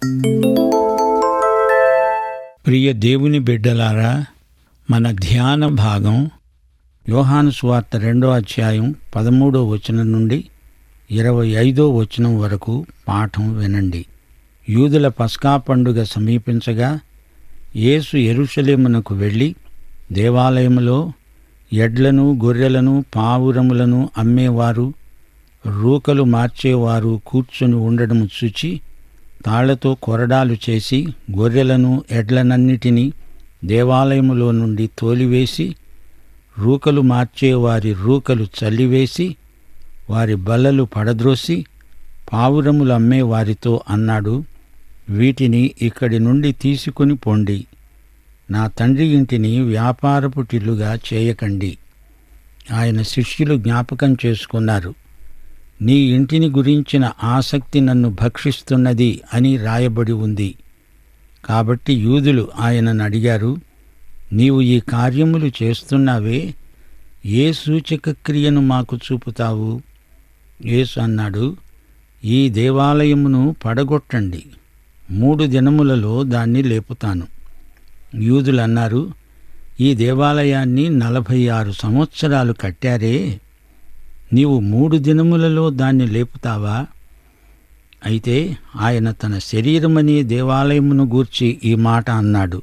ప్రియ దేవుని బిడ్డలారా మన ధ్యాన భాగం యోహాను సువార్త రెండో అధ్యాయం పదమూడో వచనం నుండి ఇరవై ఐదో వచనం వరకు పాఠం వినండి యూదుల పస్కా పండుగ సమీపించగా యేసు ఎరుషలేమునకు వెళ్ళి దేవాలయములో ఎడ్లను గొర్రెలను పావురములను అమ్మేవారు రూకలు మార్చేవారు కూర్చొని ఉండడం చూచి తాళ్లతో కొరడాలు చేసి గొర్రెలను ఎడ్లనన్నిటినీ దేవాలయములో నుండి తోలివేసి రూకలు మార్చేవారి రూకలు చల్లివేసి వారి బల్లలు పడద్రోసి పావురములు అమ్మే వారితో అన్నాడు వీటిని ఇక్కడి నుండి తీసుకుని పొండి నా తండ్రి ఇంటిని వ్యాపారపు టిల్లుగా చేయకండి ఆయన శిష్యులు జ్ఞాపకం చేసుకున్నారు నీ ఇంటిని గురించిన ఆసక్తి నన్ను భక్షిస్తున్నది అని రాయబడి ఉంది కాబట్టి యూదులు ఆయనను అడిగారు నీవు ఈ కార్యములు చేస్తున్నావే ఏ సూచక క్రియను మాకు చూపుతావు యేసు అన్నాడు ఈ దేవాలయమును పడగొట్టండి మూడు దినములలో దాన్ని లేపుతాను యూదులు అన్నారు ఈ దేవాలయాన్ని నలభై ఆరు సంవత్సరాలు కట్టారే నీవు మూడు దినములలో దాన్ని లేపుతావా అయితే ఆయన తన శరీరమనే దేవాలయమును గూర్చి ఈ మాట అన్నాడు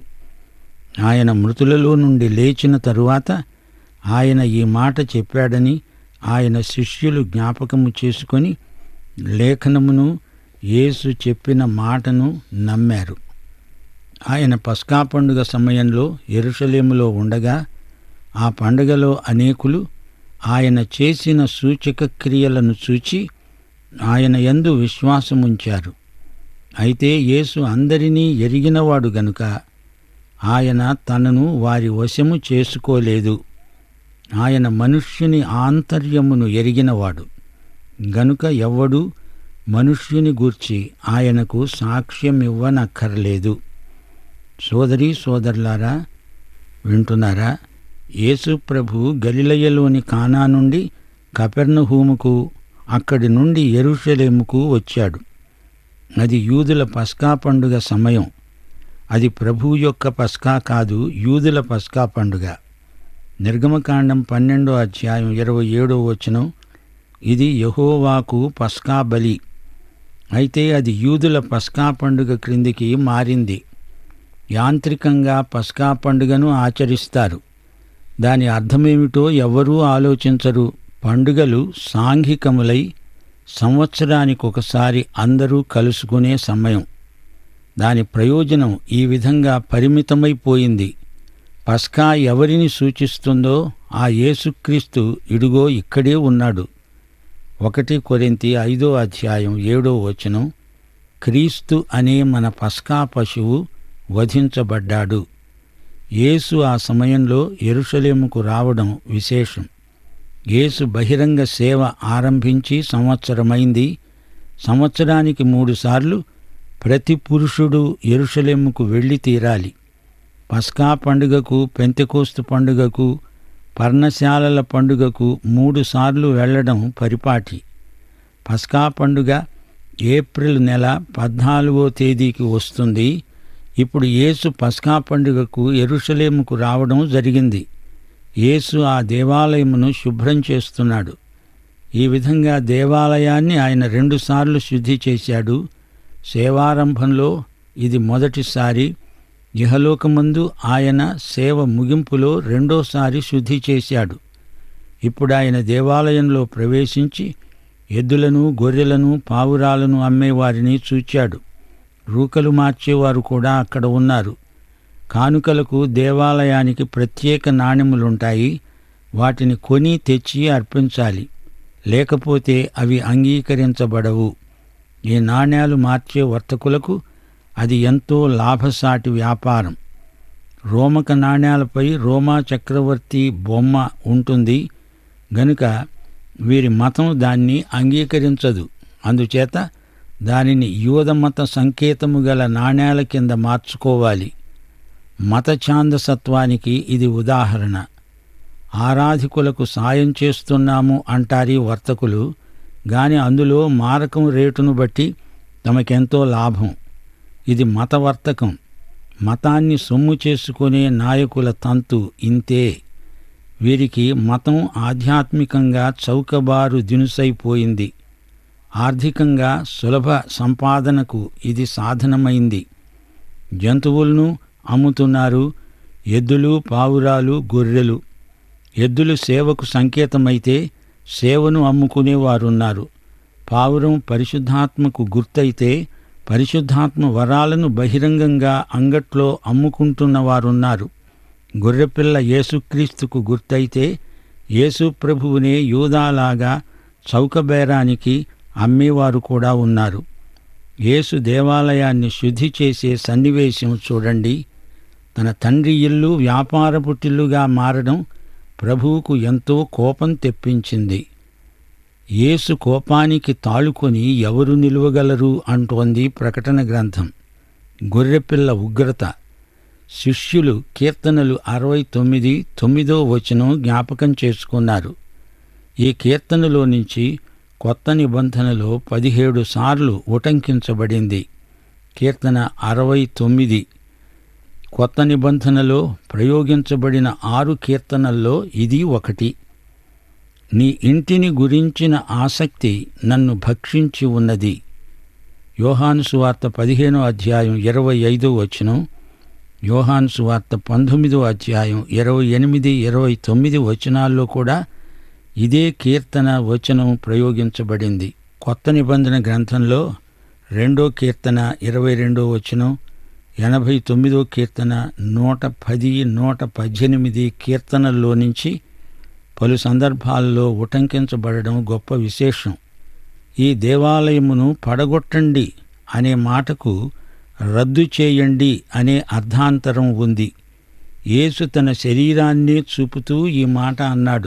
ఆయన మృతులలో నుండి లేచిన తరువాత ఆయన ఈ మాట చెప్పాడని ఆయన శిష్యులు జ్ఞాపకము చేసుకొని లేఖనమును యేసు చెప్పిన మాటను నమ్మారు ఆయన పస్కా పండుగ సమయంలో ఎరుషలేములో ఉండగా ఆ పండుగలో అనేకులు ఆయన చేసిన సూచక క్రియలను చూచి ఆయన యందు విశ్వాసముంచారు అయితే యేసు అందరినీ ఎరిగినవాడు గనుక ఆయన తనను వారి వశము చేసుకోలేదు ఆయన మనుష్యుని ఆంతర్యమును ఎరిగినవాడు గనుక ఎవ్వడూ మనుష్యుని గూర్చి ఆయనకు సాక్ష్యమివ్వనక్కర్లేదు సోదరీ సోదరులారా వింటున్నారా యేసు ప్రభు గలిలయలోని కానా నుండి కపెర్నహూముకు అక్కడి నుండి ఎరుషలేముకు వచ్చాడు అది యూదుల పస్కా పండుగ సమయం అది ప్రభువు యొక్క పస్కా కాదు యూదుల పస్కా పండుగ నిర్గమకాండం పన్నెండో అధ్యాయం ఇరవై ఏడో వచనం ఇది యహోవాకు పస్కా బలి అయితే అది యూదుల పస్కా పండుగ క్రిందికి మారింది యాంత్రికంగా పస్కా పండుగను ఆచరిస్తారు దాని అర్థమేమిటో ఎవ్వరూ ఆలోచించరు పండుగలు సాంఘికములై సంవత్సరానికి ఒకసారి అందరూ కలుసుకునే సమయం దాని ప్రయోజనం ఈ విధంగా పరిమితమైపోయింది పస్కా ఎవరిని సూచిస్తుందో ఆ యేసుక్రీస్తు ఇడుగో ఇక్కడే ఉన్నాడు ఒకటి కొరింతి ఐదో అధ్యాయం ఏడో వచనం క్రీస్తు అనే మన పస్కా పశువు వధించబడ్డాడు యేసు ఆ సమయంలో ఎరుషలేముకు రావడం విశేషం యేసు బహిరంగ సేవ ఆరంభించి సంవత్సరమైంది సంవత్సరానికి మూడుసార్లు ప్రతి పురుషుడు ఎరుషలేముకు వెళ్ళి తీరాలి పస్కా పండుగకు పెంతెకోస్తు పండుగకు పర్ణశాలల పండుగకు మూడుసార్లు వెళ్లడం పరిపాటి పస్కా పండుగ ఏప్రిల్ నెల పద్నాలుగో తేదీకి వస్తుంది ఇప్పుడు యేసు పస్కా పండుగకు ఎరుషలేముకు రావడం జరిగింది యేసు ఆ దేవాలయమును శుభ్రం చేస్తున్నాడు ఈ విధంగా దేవాలయాన్ని ఆయన రెండుసార్లు శుద్ధి చేశాడు సేవారంభంలో ఇది మొదటిసారి ఇహలోకమందు ఆయన సేవ ముగింపులో రెండోసారి శుద్ధి చేశాడు ఇప్పుడు ఆయన దేవాలయంలో ప్రవేశించి ఎద్దులను గొర్రెలను పావురాలను అమ్మేవారిని చూచాడు రూకలు మార్చేవారు కూడా అక్కడ ఉన్నారు కానుకలకు దేవాలయానికి ప్రత్యేక నాణెములుంటాయి వాటిని కొని తెచ్చి అర్పించాలి లేకపోతే అవి అంగీకరించబడవు ఈ నాణ్యాలు మార్చే వర్తకులకు అది ఎంతో లాభసాటి వ్యాపారం రోమక నాణ్యాలపై రోమా చక్రవర్తి బొమ్మ ఉంటుంది గనుక వీరి మతం దాన్ని అంగీకరించదు అందుచేత దానిని యూదమత సంకేతము గల నాణ్యాల కింద మార్చుకోవాలి మత ఛాందసత్వానికి ఇది ఉదాహరణ ఆరాధికులకు సాయం చేస్తున్నాము అంటారీ వర్తకులు గాని అందులో మారకం రేటును బట్టి తమకెంతో లాభం ఇది మతవర్తకం మతాన్ని సొమ్ము చేసుకునే నాయకుల తంతు ఇంతే వీరికి మతం ఆధ్యాత్మికంగా చౌకబారు దినుసైపోయింది ఆర్థికంగా సులభ సంపాదనకు ఇది సాధనమైంది జంతువులను అమ్ముతున్నారు ఎద్దులు పావురాలు గొర్రెలు ఎద్దులు సేవకు సంకేతమైతే సేవను అమ్ముకునేవారున్నారు పావురం పరిశుద్ధాత్మకు గుర్తయితే పరిశుద్ధాత్మ వరాలను బహిరంగంగా అంగట్లో అమ్ముకుంటున్నవారున్నారు గొర్రెపిల్ల యేసుక్రీస్తుకు గుర్తయితే యేసు ప్రభువునే యూదాలాగా చౌకబేరానికి అమ్మేవారు కూడా ఉన్నారు యేసు దేవాలయాన్ని శుద్ధి చేసే సన్నివేశం చూడండి తన తండ్రి ఇల్లు వ్యాపార పుట్టిల్లుగా మారడం ప్రభువుకు ఎంతో కోపం తెప్పించింది యేసు కోపానికి తాళుకొని ఎవరు నిలువగలరు అంటోంది ప్రకటన గ్రంథం గొర్రెపిల్ల ఉగ్రత శిష్యులు కీర్తనలు అరవై తొమ్మిది తొమ్మిదో వచనం జ్ఞాపకం చేసుకున్నారు ఈ కీర్తనలో నుంచి కొత్త నిబంధనలో పదిహేడు సార్లు ఉటంకించబడింది కీర్తన అరవై తొమ్మిది కొత్త నిబంధనలో ప్రయోగించబడిన ఆరు కీర్తనల్లో ఇది ఒకటి నీ ఇంటిని గురించిన ఆసక్తి నన్ను భక్షించి ఉన్నది యోహాను సువార్త పదిహేనో అధ్యాయం ఇరవై ఐదో వచనం యోహాను సువార్త పంతొమ్మిదో అధ్యాయం ఇరవై ఎనిమిది ఇరవై తొమ్మిది వచనాల్లో కూడా ఇదే కీర్తన వచనం ప్రయోగించబడింది కొత్త నిబంధన గ్రంథంలో రెండో కీర్తన ఇరవై రెండో వచనం ఎనభై తొమ్మిదో కీర్తన నూట పది నూట పద్దెనిమిది కీర్తనల్లో నుంచి పలు సందర్భాల్లో ఉటంకించబడడం గొప్ప విశేషం ఈ దేవాలయమును పడగొట్టండి అనే మాటకు రద్దు చేయండి అనే అర్థాంతరం ఉంది యేసు తన శరీరాన్నే చూపుతూ ఈ మాట అన్నాడు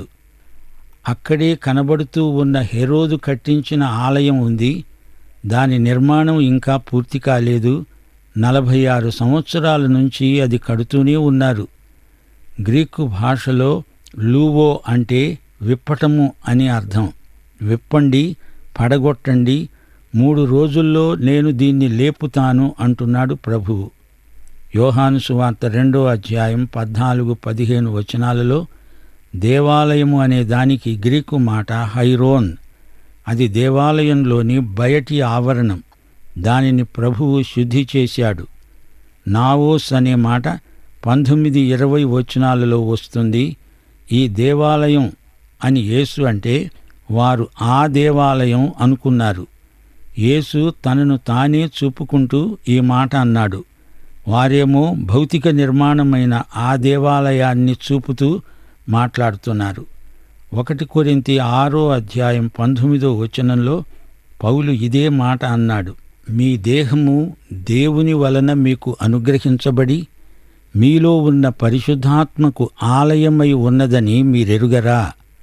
అక్కడే కనబడుతూ ఉన్న హెరోదు కట్టించిన ఆలయం ఉంది దాని నిర్మాణం ఇంకా పూర్తి కాలేదు నలభై ఆరు సంవత్సరాల నుంచి అది కడుతూనే ఉన్నారు గ్రీకు భాషలో లూవో అంటే విప్పటము అని అర్థం విప్పండి పడగొట్టండి మూడు రోజుల్లో నేను దీన్ని లేపుతాను అంటున్నాడు ప్రభువు యోహాను సువార్త రెండో అధ్యాయం పద్నాలుగు పదిహేను వచనాలలో దేవాలయము అనే దానికి గ్రీకు మాట హైరోన్ అది దేవాలయంలోని బయటి ఆవరణం దానిని ప్రభువు శుద్ధి చేశాడు నావోస్ అనే మాట పంతొమ్మిది ఇరవై వచనాలలో వస్తుంది ఈ దేవాలయం అని యేసు అంటే వారు ఆ దేవాలయం అనుకున్నారు యేసు తనను తానే చూపుకుంటూ ఈ మాట అన్నాడు వారేమో భౌతిక నిర్మాణమైన ఆ దేవాలయాన్ని చూపుతూ మాట్లాడుతున్నారు ఒకటి కొరింతి ఆరో అధ్యాయం పంతొమ్మిదో వచనంలో పౌలు ఇదే మాట అన్నాడు మీ దేహము దేవుని వలన మీకు అనుగ్రహించబడి మీలో ఉన్న పరిశుద్ధాత్మకు ఆలయమై ఉన్నదని మీరెరుగరా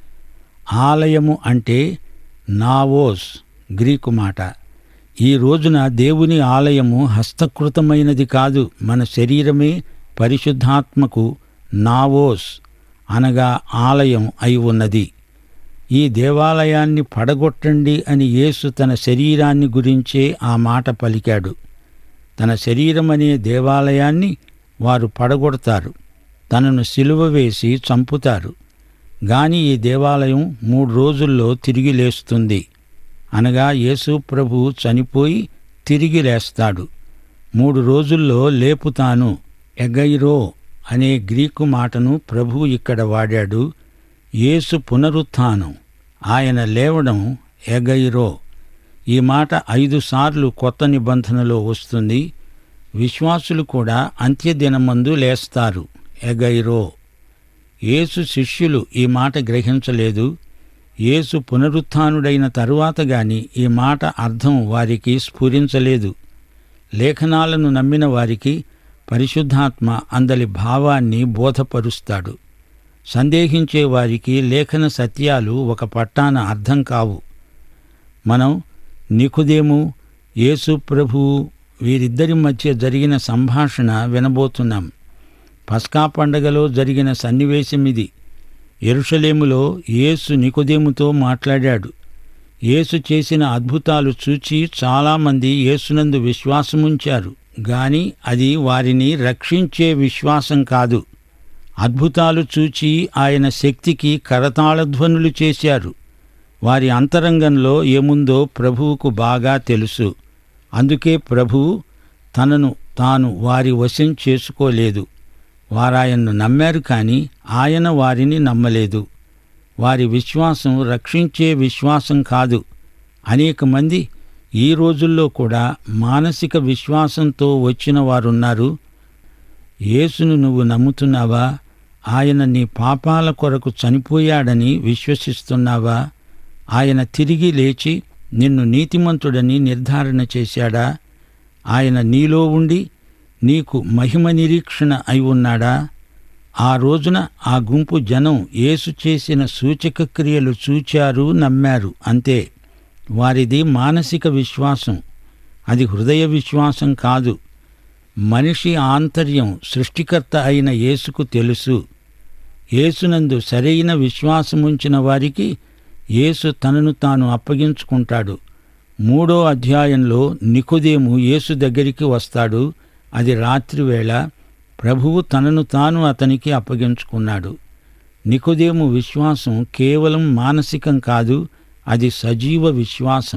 ఆలయము అంటే నావోస్ గ్రీకు మాట ఈ రోజున దేవుని ఆలయము హస్తకృతమైనది కాదు మన శరీరమే పరిశుద్ధాత్మకు నావోస్ అనగా ఆలయం అయి ఉన్నది ఈ దేవాలయాన్ని పడగొట్టండి అని యేసు తన శరీరాన్ని గురించే ఆ మాట పలికాడు తన శరీరమనే దేవాలయాన్ని వారు పడగొడతారు తనను సిలువ వేసి చంపుతారు గాని ఈ దేవాలయం మూడు రోజుల్లో తిరిగి లేస్తుంది అనగా యేసు ప్రభు చనిపోయి తిరిగి లేస్తాడు మూడు రోజుల్లో లేపుతాను ఎగైరో అనే గ్రీకు మాటను ప్రభు ఇక్కడ వాడాడు యేసు పునరుత్థానం ఆయన లేవడం ఎగైరో ఈ మాట ఐదు సార్లు కొత్త నిబంధనలో వస్తుంది విశ్వాసులు కూడా అంత్యదినమందు లేస్తారు ఎగైరో యేసు శిష్యులు ఈ మాట గ్రహించలేదు యేసు పునరుత్థానుడైన తరువాత గాని ఈ మాట అర్థం వారికి స్ఫురించలేదు లేఖనాలను నమ్మిన వారికి పరిశుద్ధాత్మ అందలి భావాన్ని బోధపరుస్తాడు సందేహించే వారికి లేఖన సత్యాలు ఒక పట్టాన అర్థం కావు మనం నికుదేము యేసు ప్రభువు వీరిద్దరి మధ్య జరిగిన సంభాషణ వినబోతున్నాం పస్కా పండగలో జరిగిన సన్నివేశమిది ఎరుషలేములో యేసు నికుదేముతో మాట్లాడాడు యేసు చేసిన అద్భుతాలు చూచి చాలామంది యేసునందు విశ్వాసముంచారు గాని అది వారిని రక్షించే విశ్వాసం కాదు అద్భుతాలు చూచి ఆయన శక్తికి కరతాళధ్వనులు చేశారు వారి అంతరంగంలో ఏముందో ప్రభువుకు బాగా తెలుసు అందుకే ప్రభువు తనను తాను వారి వశం చేసుకోలేదు వారాయన్ను నమ్మారు కాని ఆయన వారిని నమ్మలేదు వారి విశ్వాసం రక్షించే విశ్వాసం కాదు అనేక మంది ఈ రోజుల్లో కూడా మానసిక విశ్వాసంతో వచ్చిన వారున్నారు యేసును నువ్వు నమ్ముతున్నావా ఆయన నీ పాపాల కొరకు చనిపోయాడని విశ్వసిస్తున్నావా ఆయన తిరిగి లేచి నిన్ను నీతిమంతుడని నిర్ధారణ చేశాడా ఆయన నీలో ఉండి నీకు మహిమ నిరీక్షణ అయి ఉన్నాడా ఆ రోజున ఆ గుంపు జనం యేసు చేసిన సూచక క్రియలు చూచారు నమ్మారు అంతే వారిది మానసిక విశ్వాసం అది హృదయ విశ్వాసం కాదు మనిషి ఆంతర్యం సృష్టికర్త అయిన యేసుకు తెలుసు యేసునందు సరైన విశ్వాసముంచిన వారికి యేసు తనను తాను అప్పగించుకుంటాడు మూడో అధ్యాయంలో నికోదేము యేసు దగ్గరికి వస్తాడు అది రాత్రివేళ ప్రభువు తనను తాను అతనికి అప్పగించుకున్నాడు నికోదేము విశ్వాసం కేవలం మానసికం కాదు అది సజీవ విశ్వాసం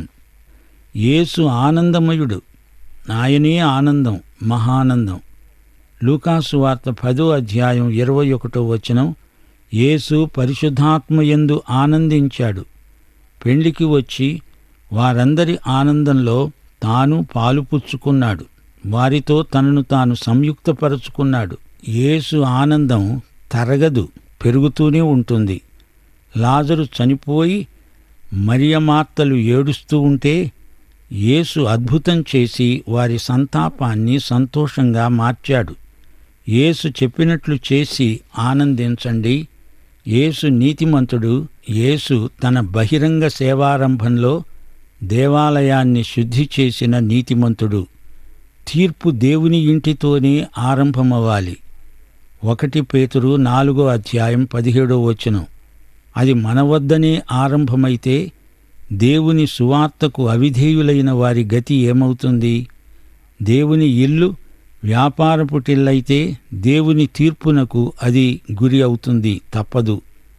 యేసు ఆనందమయుడు ఆయనే ఆనందం మహానందం లూకాసు వార్త పదో అధ్యాయం ఇరవై ఒకటో వచనం యేసు పరిశుద్ధాత్మయందు ఆనందించాడు పెళ్లికి వచ్చి వారందరి ఆనందంలో తాను పాలుపుచ్చుకున్నాడు వారితో తనను తాను సంయుక్తపరుచుకున్నాడు యేసు ఆనందం తరగదు పెరుగుతూనే ఉంటుంది లాజరు చనిపోయి మరియమార్తలు ఏడుస్తూ ఉంటే యేసు అద్భుతం చేసి వారి సంతాపాన్ని సంతోషంగా మార్చాడు యేసు చెప్పినట్లు చేసి ఆనందించండి యేసు నీతిమంతుడు యేసు తన బహిరంగ సేవారంభంలో దేవాలయాన్ని శుద్ధి చేసిన నీతిమంతుడు తీర్పు దేవుని ఇంటితోనే ఆరంభమవ్వాలి ఒకటి పేతురు నాలుగో అధ్యాయం పదిహేడో వచనం అది మన వద్దనే ఆరంభమైతే దేవుని సువార్తకు అవిధేయులైన వారి గతి ఏమవుతుంది దేవుని ఇల్లు వ్యాపారపుటిల్లైతే దేవుని తీర్పునకు అది గురి అవుతుంది తప్పదు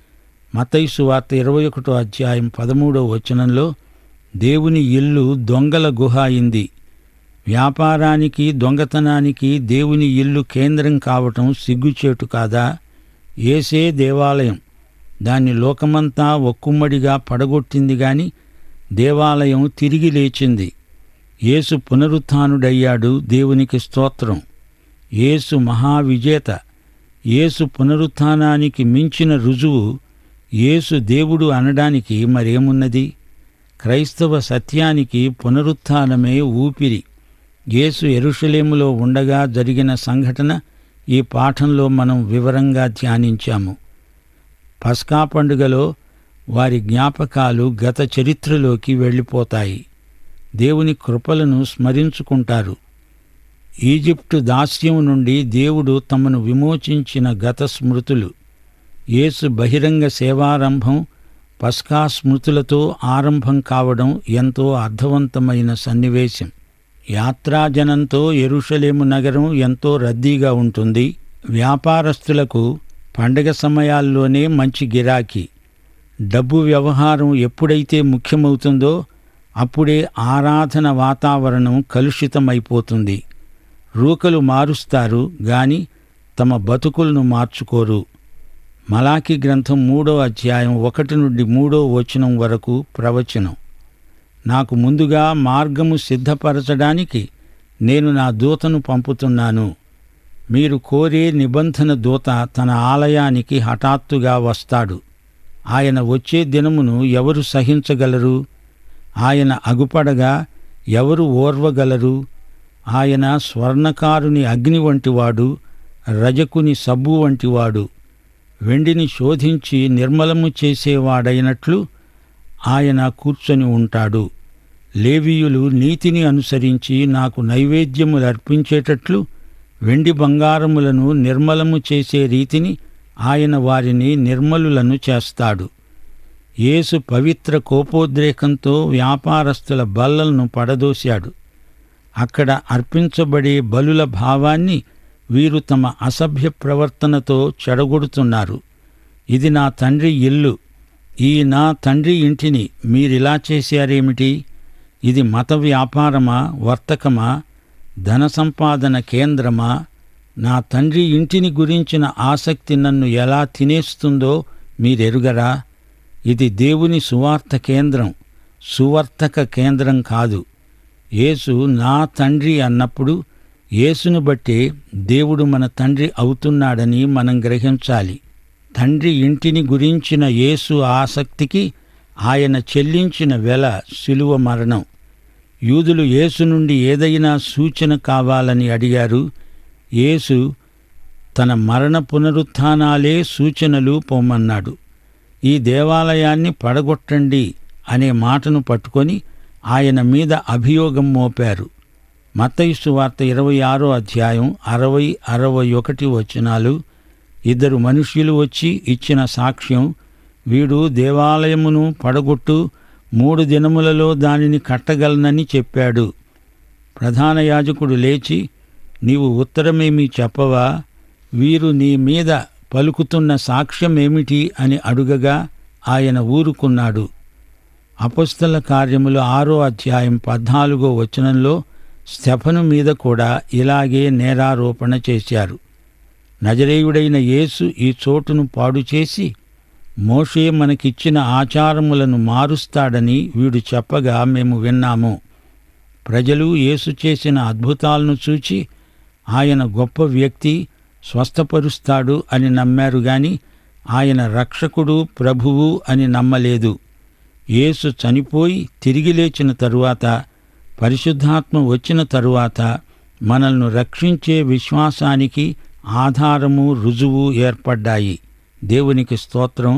మతైసు వార్త ఇరవై ఒకటో అధ్యాయం పదమూడో వచనంలో దేవుని ఇల్లు దొంగల గుహ అయింది వ్యాపారానికి దొంగతనానికి దేవుని ఇల్లు కేంద్రం కావటం సిగ్గుచేటు కాదా ఏసే దేవాలయం దాన్ని లోకమంతా ఒక్కుమ్మడిగా పడగొట్టింది గాని దేవాలయం తిరిగి లేచింది యేసు పునరుత్డయ్యాడు దేవునికి స్తోత్రం యేసు మహావిజేత యేసు పునరుత్థానానికి మించిన రుజువు యేసు దేవుడు అనడానికి మరేమున్నది క్రైస్తవ సత్యానికి పునరుత్థానమే ఊపిరి యేసు ఎరుషలేములో ఉండగా జరిగిన సంఘటన ఈ పాఠంలో మనం వివరంగా ధ్యానించాము పస్కా పండుగలో వారి జ్ఞాపకాలు గత చరిత్రలోకి వెళ్ళిపోతాయి దేవుని కృపలను స్మరించుకుంటారు ఈజిప్టు దాస్యం నుండి దేవుడు తమను విమోచించిన గత స్మృతులు యేసు బహిరంగ సేవారంభం పస్కా స్మృతులతో ఆరంభం కావడం ఎంతో అర్థవంతమైన సన్నివేశం యాత్రాజనంతో ఎరుషలేము నగరం ఎంతో రద్దీగా ఉంటుంది వ్యాపారస్తులకు పండగ సమయాల్లోనే మంచి గిరాకీ డబ్బు వ్యవహారం ఎప్పుడైతే ముఖ్యమవుతుందో అప్పుడే ఆరాధన వాతావరణం కలుషితమైపోతుంది రూకలు మారుస్తారు గాని తమ బతుకులను మార్చుకోరు మలాకి గ్రంథం మూడో అధ్యాయం ఒకటి నుండి మూడో వచనం వరకు ప్రవచనం నాకు ముందుగా మార్గము సిద్ధపరచడానికి నేను నా దూతను పంపుతున్నాను మీరు కోరే నిబంధన దూత తన ఆలయానికి హఠాత్తుగా వస్తాడు ఆయన వచ్చే దినమును ఎవరు సహించగలరు ఆయన అగుపడగా ఎవరు ఓర్వగలరు ఆయన స్వర్ణకారుని అగ్ని వంటివాడు రజకుని సబ్బు వంటివాడు వెండిని శోధించి నిర్మలము చేసేవాడైనట్లు ఆయన కూర్చొని ఉంటాడు లేవీయులు నీతిని అనుసరించి నాకు నైవేద్యములు అర్పించేటట్లు వెండి బంగారములను నిర్మలము చేసే రీతిని ఆయన వారిని నిర్మలులను చేస్తాడు యేసు పవిత్ర కోపోద్రేకంతో వ్యాపారస్తుల బల్లలను పడదోశాడు అక్కడ అర్పించబడే బలుల భావాన్ని వీరు తమ అసభ్య ప్రవర్తనతో చెడగొడుతున్నారు ఇది నా తండ్రి ఇల్లు ఈ నా తండ్రి ఇంటిని మీరిలా చేశారేమిటి ఇది మత వ్యాపారమా వర్తకమా ధన సంపాదన కేంద్రమా నా తండ్రి ఇంటిని గురించిన ఆసక్తి నన్ను ఎలా తినేస్తుందో మీరెరుగరా ఇది దేవుని సువార్త కేంద్రం సువర్తక కేంద్రం కాదు యేసు నా తండ్రి అన్నప్పుడు యేసును బట్టే దేవుడు మన తండ్రి అవుతున్నాడని మనం గ్రహించాలి తండ్రి ఇంటిని గురించిన యేసు ఆసక్తికి ఆయన చెల్లించిన వెల శిలువ మరణం యూదులు యేసు నుండి ఏదైనా సూచన కావాలని అడిగారు యేసు తన మరణ పునరుత్థానాలే సూచనలు పొమ్మన్నాడు ఈ దేవాలయాన్ని పడగొట్టండి అనే మాటను పట్టుకొని ఆయన మీద అభియోగం మోపారు మత్తయిసు వార్త ఇరవై ఆరో అధ్యాయం అరవై అరవై ఒకటి వచనాలు ఇద్దరు మనుష్యులు వచ్చి ఇచ్చిన సాక్ష్యం వీడు దేవాలయమును పడగొట్టు మూడు దినములలో దానిని కట్టగలనని చెప్పాడు ప్రధాన యాజకుడు లేచి నీవు ఉత్తరమేమీ చెప్పవా వీరు నీ మీద పలుకుతున్న సాక్ష్యమేమిటి అని అడుగగా ఆయన ఊరుకున్నాడు అపస్తుల కార్యములు ఆరో అధ్యాయం పద్నాలుగో వచనంలో స్టెఫను మీద కూడా ఇలాగే నేరారోపణ చేశారు నజరేయుడైన యేసు ఈ చోటును పాడు చేసి మోషే మనకిచ్చిన ఆచారములను మారుస్తాడని వీడు చెప్పగా మేము విన్నాము ప్రజలు యేసు చేసిన అద్భుతాలను చూచి ఆయన గొప్ప వ్యక్తి స్వస్థపరుస్తాడు అని నమ్మారు గాని ఆయన రక్షకుడు ప్రభువు అని నమ్మలేదు యేసు చనిపోయి తిరిగి లేచిన తరువాత పరిశుద్ధాత్మ వచ్చిన తరువాత మనల్ని రక్షించే విశ్వాసానికి ఆధారము రుజువు ఏర్పడ్డాయి దేవునికి స్తోత్రం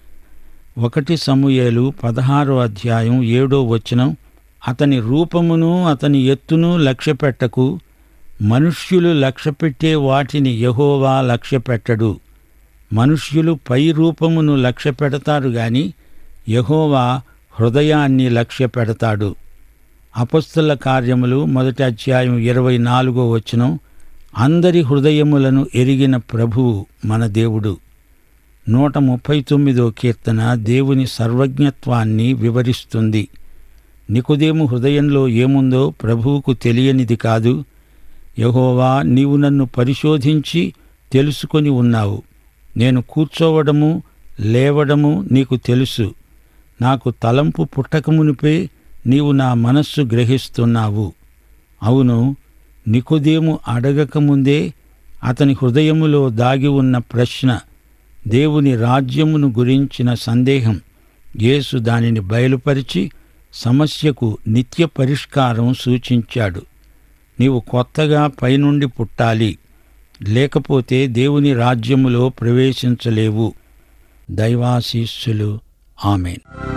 ఒకటి సమూయేలు పదహారో అధ్యాయం ఏడో వచనం అతని రూపమును అతని ఎత్తును లక్ష్యపెట్టకు మనుష్యులు లక్ష్యపెట్టే వాటిని యహోవా లక్ష్యపెట్టడు మనుష్యులు పై రూపమును లక్ష్యపెడతారు గాని యహోవా హృదయాన్ని లక్ష్యపెడతాడు అపస్తుల కార్యములు మొదటి అధ్యాయం ఇరవై నాలుగో వచనం అందరి హృదయములను ఎరిగిన ప్రభువు మన దేవుడు నూట ముప్పై తొమ్మిదో కీర్తన దేవుని సర్వజ్ఞత్వాన్ని వివరిస్తుంది నికుదేము హృదయంలో ఏముందో ప్రభువుకు తెలియనిది కాదు యహోవా నీవు నన్ను పరిశోధించి తెలుసుకొని ఉన్నావు నేను కూర్చోవడము లేవడము నీకు తెలుసు నాకు తలంపు పుట్టకమునిపే నీవు నా మనస్సు గ్రహిస్తున్నావు అవును నికోదేము అడగకముందే అతని హృదయములో దాగి ఉన్న ప్రశ్న దేవుని రాజ్యమును గురించిన సందేహం యేసు దానిని బయలుపరిచి సమస్యకు నిత్య పరిష్కారం సూచించాడు నీవు కొత్తగా పైనుండి పుట్టాలి లేకపోతే దేవుని రాజ్యములో ప్రవేశించలేవు దైవాశీస్సులు ఆమెన్